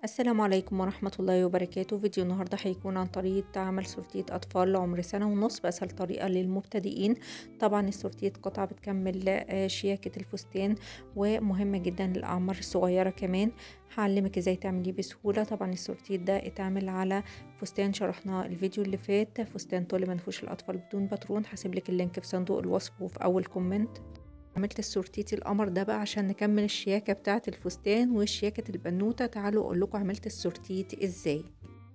السلام عليكم ورحمة الله وبركاته فيديو النهاردة هيكون عن طريقة عمل سورتية أطفال لعمر سنة ونص بأسهل طريقة للمبتدئين طبعا السورتية قطعة بتكمل آه، شياكة الفستان ومهمة جدا للأعمار الصغيرة كمان هعلمك ازاي تعمليه بسهولة طبعا السورتيت ده اتعمل على فستان شرحناه الفيديو اللي فات فستان طول منفوش الأطفال بدون باترون هسيبلك اللينك في صندوق الوصف وفي أول كومنت عملت السورتيت القمر ده بقى عشان نكمل الشياكة بتاعة الفستان وشياكة البنوتة تعالوا اقول لكم عملت السورتيت ازاي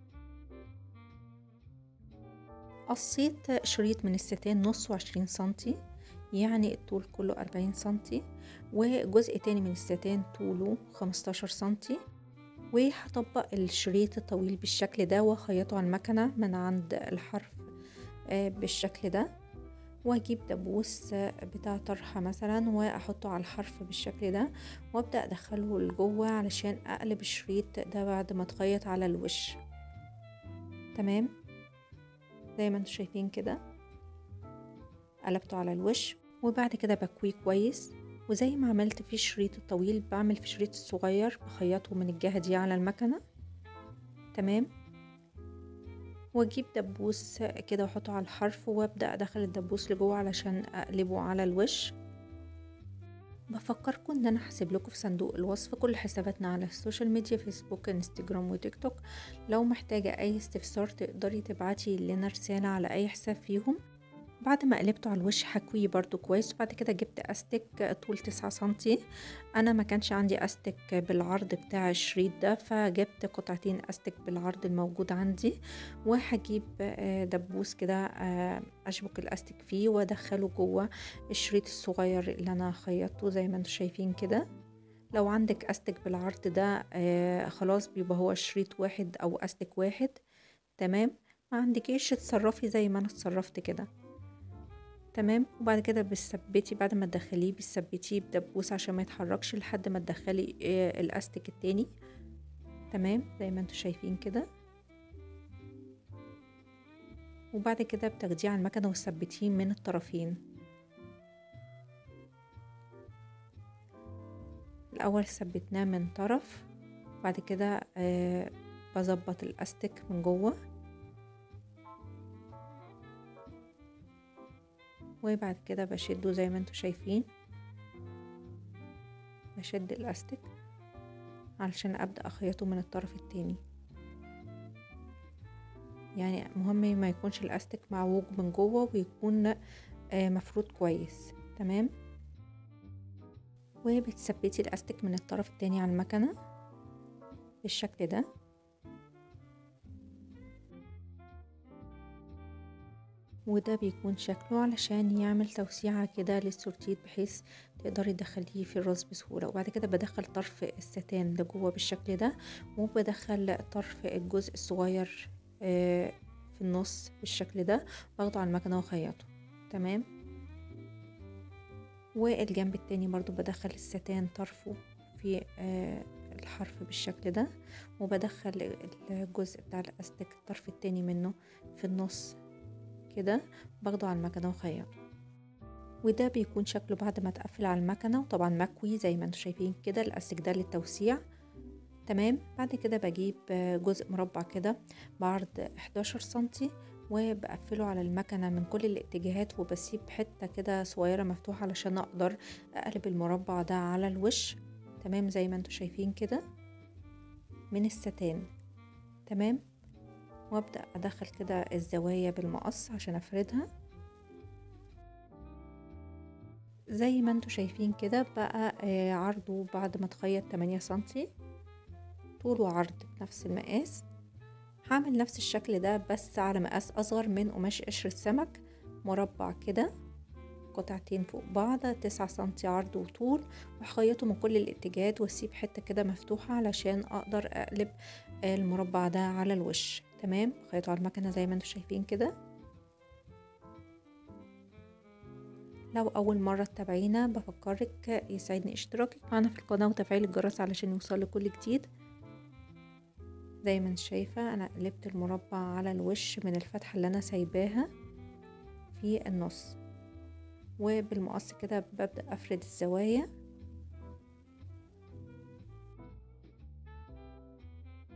قصيت شريط من الستان نص وعشرين سنتي يعني الطول كله أربعين سنتي وجزء تاني من الستان طوله خمستاشر سنتي وهطبق الشريط الطويل بالشكل ده وخيطه على المكنة من عند الحرف آه، بالشكل ده واجيب دبوس بتاع طرحة مثلا واحطه على الحرف بالشكل ده وابدأ ادخله لجوه علشان اقلب الشريط ده بعد ما اتخيط على الوش تمام زي ما انتم شايفين كده قلبته على الوش وبعد كده بكويه كويس وزي ما عملت في الشريط الطويل بعمل في الشريط الصغير بخيطه من الجهة دي على المكنة تمام واجيب دبوس كده واحطه على الحرف وابدا ادخل الدبوس لجوه علشان اقلبه على الوش بفكركم ان انا هسيب لكم في صندوق الوصف كل حساباتنا على السوشيال ميديا فيسبوك انستجرام وتيك توك لو محتاجه اي استفسار تقدري تبعتي لنا رساله على اي حساب فيهم بعد ما قلبته على الوش هكويه برضو كويس وبعد كده جبت استك طول تسعة سنتي انا ما كانش عندي استك بالعرض بتاع الشريط ده فجبت قطعتين استك بالعرض الموجود عندي وهجيب آه، دبوس كده آه، اشبك الاستك فيه وادخله جوه الشريط الصغير اللي انا خيطته زي ما انتم شايفين كده لو عندك استك بالعرض ده آه، خلاص بيبقى هو شريط واحد او استك واحد تمام ما عندكيش اتصرفي زي ما انا اتصرفت كده تمام وبعد كده بتثبتي بعد ما تدخليه بتثبتيه بدبوس عشان ما يتحركش لحد ما تدخلي آه، الاستك التاني تمام زي ما انتوا شايفين كده وبعد كده بتاخديه على المكنه وتثبتيه من الطرفين الاول ثبتناه من طرف بعد كده آه بظبط الاستك من جوه وبعد كده بشده زي ما انتوا شايفين بشد الاستك علشان ابدا اخيطه من الطرف التاني يعني مهم ما يكونش الاستك معوج من جوه ويكون آه، مفروض كويس تمام وبتثبتي الاستك من الطرف التاني على المكنه بالشكل ده وده بيكون شكله علشان يعمل توسيعة كده للسورتيت بحيث تقدري تدخليه في الراس بسهولة وبعد كده بدخل طرف الستان لجوه بالشكل ده وبدخل طرف الجزء الصغير آه، في النص بالشكل ده باخده على المكنة وخيطه تمام والجنب التاني برضو بدخل الستان طرفه في آه، الحرف بالشكل ده وبدخل الجزء بتاع الاستك الطرف التاني منه في النص كده باخده على المكنة وخيطه وده بيكون شكله بعد ما تقفل على المكنة وطبعا مكوي زي ما انتم شايفين كده الاستك ده للتوسيع تمام بعد كده بجيب جزء مربع كده بعرض 11 سنتي وبقفله على المكنة من كل الاتجاهات وبسيب حتة كده صغيرة مفتوحة علشان اقدر اقلب المربع ده على الوش تمام زي ما انتم شايفين كده من الستان تمام وابدأ ادخل كده الزوايا بالمقص عشان افردها زي ما انتوا شايفين كده بقى آه، عرضه بعد ما تخيط 8 سنتي طول وعرض بنفس المقاس هعمل نفس الشكل ده بس على مقاس اصغر من قماش قشر السمك مربع كده قطعتين فوق بعض تسعة سنتي عرض وطول وهخيطه من كل الاتجاهات واسيب حتة كده مفتوحة علشان اقدر اقلب المربع ده على الوش تمام خيطه على المكنه زي ما انتم شايفين كده لو اول مره تتابعينا بفكرك يسعدني اشتراكك معنا في القناه وتفعيل الجرس علشان يوصلك كل جديد زي ما انت شايفه انا قلبت المربع على الوش من الفتحه اللي انا سايباها في النص وبالمقص كده ببدا افرد الزوايا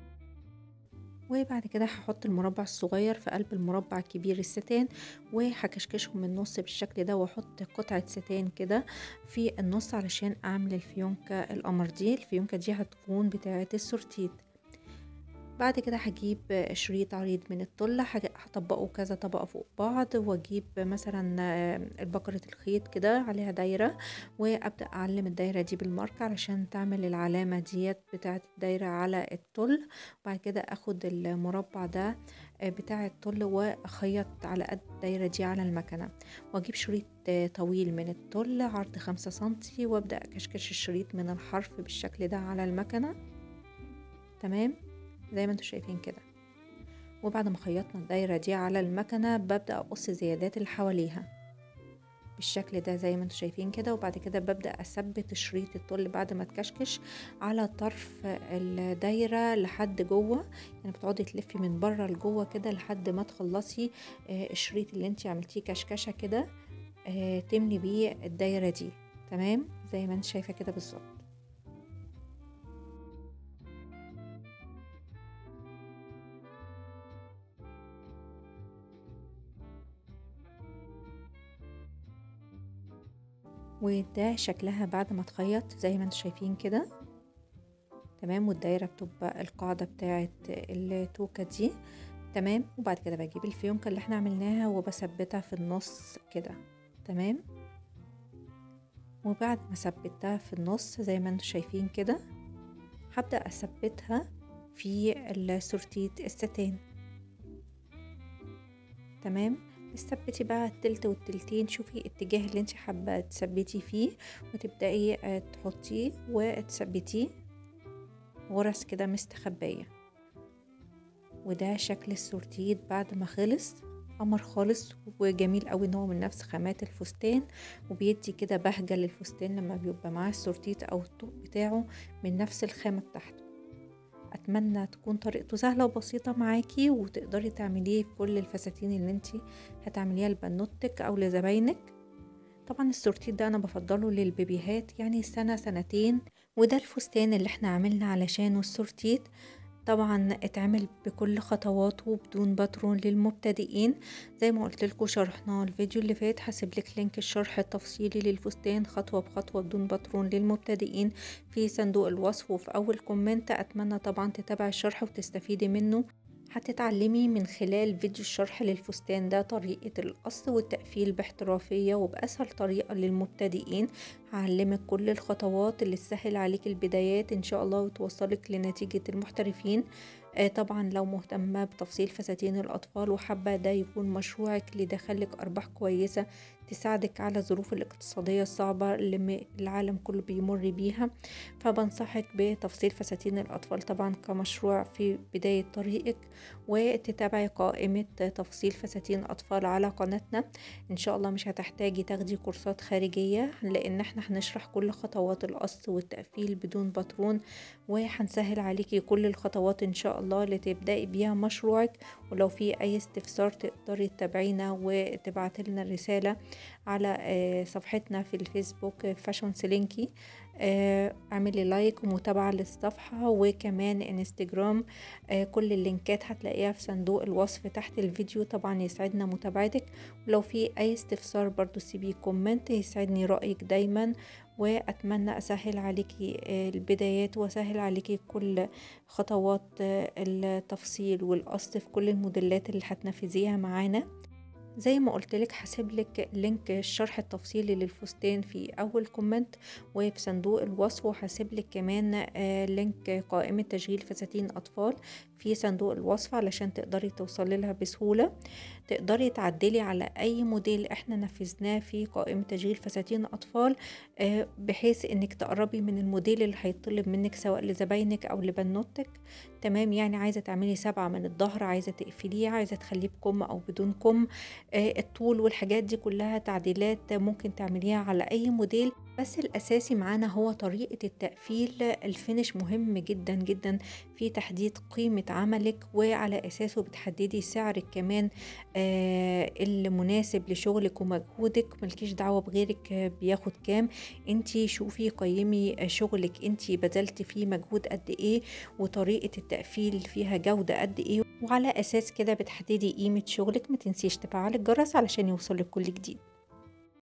وبعد كده هحط المربع الصغير في قلب المربع الكبير الستان وهكشكشهم من النص بالشكل ده واحط قطعة ستان كده في النص علشان اعمل الفيونكة القمر دي الفيونكة دي هتكون بتاعة السورتيت بعد كده هجيب شريط عريض من الطل هطبقه كذا طبقة فوق بعض واجيب مثلا بكرة الخيط كده عليها دايرة وابدأ اعلم الدايرة دي بالماركة علشان تعمل العلامة ديت بتاعة الدايرة على الطل وبعد كده اخد المربع ده بتاع الطل واخيط على قد الدايرة دي على المكنة واجيب شريط طويل من الطل عرض خمسة سنتي وابدأ اكشكش الشريط من الحرف بالشكل ده على المكنة تمام زي ما انتوا شايفين كده وبعد ما خيطنا الدايرة دي على المكنة ببدأ أقص زيادات اللي حواليها بالشكل ده زي ما انتوا شايفين كده وبعد كده ببدأ أثبت شريط الطل بعد ما تكشكش على طرف الدايرة لحد جوه يعني بتقعدي تلفي من بره لجوه كده لحد ما تخلصي الشريط اللي انت عملتيه كشكشة كده تملي بيه الدايرة دي تمام زي ما انت شايفة كده بالظبط وده شكلها بعد ما تخيط زي ما انتم شايفين كده تمام والدايره بتبقى القاعده بتاعه التوكه دي تمام وبعد كده بجيب الفيونكه اللي احنا عملناها وبثبتها في النص كده تمام وبعد ما ثبتها في النص زي ما انتم شايفين كده هبدا اثبتها في السورتيت الستان تمام تثبتي بقى التلت والتلتين شوفي اتجاه اللي انت حابة تثبتي فيه وتبدأي تحطيه وتثبتيه غرز كده مستخبية وده شكل السورتيت بعد ما خلص قمر خالص وجميل قوي ان هو من نفس خامات الفستان وبيدي كده بهجة للفستان لما بيبقى معاه السورتيت او الطوق بتاعه من نفس الخامة بتاعته اتمنى تكون طريقته سهله وبسيطه معاكي وتقدري تعمليه في كل الفساتين اللي انت هتعمليها لبنوتك او لزباينك طبعا السورتيت ده انا بفضله للبيبيهات يعني سنه سنتين وده الفستان اللي احنا عملنا علشانه السورتيت طبعا اتعمل بكل خطواته بدون باترون للمبتدئين زي ما قلت لكم شرحناه الفيديو اللي فات هسيب لك لينك الشرح التفصيلي للفستان خطوه بخطوه بدون باترون للمبتدئين في صندوق الوصف وفي اول كومنت اتمنى طبعا تتابعي الشرح وتستفيدي منه هتتعلمي من خلال فيديو الشرح للفستان ده طريقة القص والتقفيل باحترافية وبأسهل طريقة للمبتدئين هعلمك كل الخطوات اللي تسهل عليك البدايات إن شاء الله وتوصلك لنتيجة المحترفين آه طبعا لو مهتمة بتفصيل فساتين الأطفال وحابة ده يكون مشروعك ليدخلك أرباح كويسة تساعدك على الظروف الاقتصادية الصعبة اللي العالم كله بيمر بيها فبنصحك بتفصيل فساتين الأطفال طبعا كمشروع في بداية طريقك وتتابعي قائمة تفصيل فساتين أطفال على قناتنا إن شاء الله مش هتحتاجي تاخدي كورسات خارجية لأن احنا هنشرح كل خطوات القص والتقفيل بدون باترون وهنسهل عليكي كل الخطوات إن شاء الله اللي تبدأي بيها مشروعك ولو في أي استفسار تقدري تتابعينا وتبعتي لنا رسالة على صفحتنا في الفيسبوك فاشون سلينكي اعملي لايك ومتابعة للصفحة وكمان انستجرام كل اللينكات هتلاقيها في صندوق الوصف تحت الفيديو طبعا يسعدنا متابعتك ولو في اي استفسار برضو سيبي كومنت يسعدني رأيك دايما واتمنى اسهل عليكي البدايات واسهل عليكي كل خطوات التفصيل والقص في كل الموديلات اللي هتنفذيها معانا زي ما قلت لك هسيب لك لينك الشرح التفصيلي للفستان في اول كومنت وفي صندوق الوصف وهسيب لك كمان لينك قائمة تشغيل فساتين اطفال في صندوق الوصف علشان تقدري توصلي لها بسهولة تقدري تعدلي على اي موديل احنا نفذناه في قائمة تشغيل فساتين اطفال بحيث انك تقربي من الموديل اللي هيطلب منك سواء لزباينك او لبنوتك تمام يعني عايزة تعملي سبعة من الظهر عايزة تقفليه عايزة تخليه بكم او بدون كم الطول والحاجات دي كلها تعديلات ممكن تعمليها على اي موديل بس الأساسي معانا هو طريقة التقفيل الفينش مهم جدا جدا في تحديد قيمة عملك وعلى أساسه بتحددي سعرك كمان آه المناسب لشغلك ومجهودك ملكيش دعوة بغيرك آه، بياخد كام انتي شوفي قيمي شغلك انتي بذلت فيه مجهود قد ايه وطريقة التقفيل فيها جودة قد ايه وعلى أساس كده بتحددي قيمة شغلك ما تنسيش تفعلي الجرس علشان يوصلك كل جديد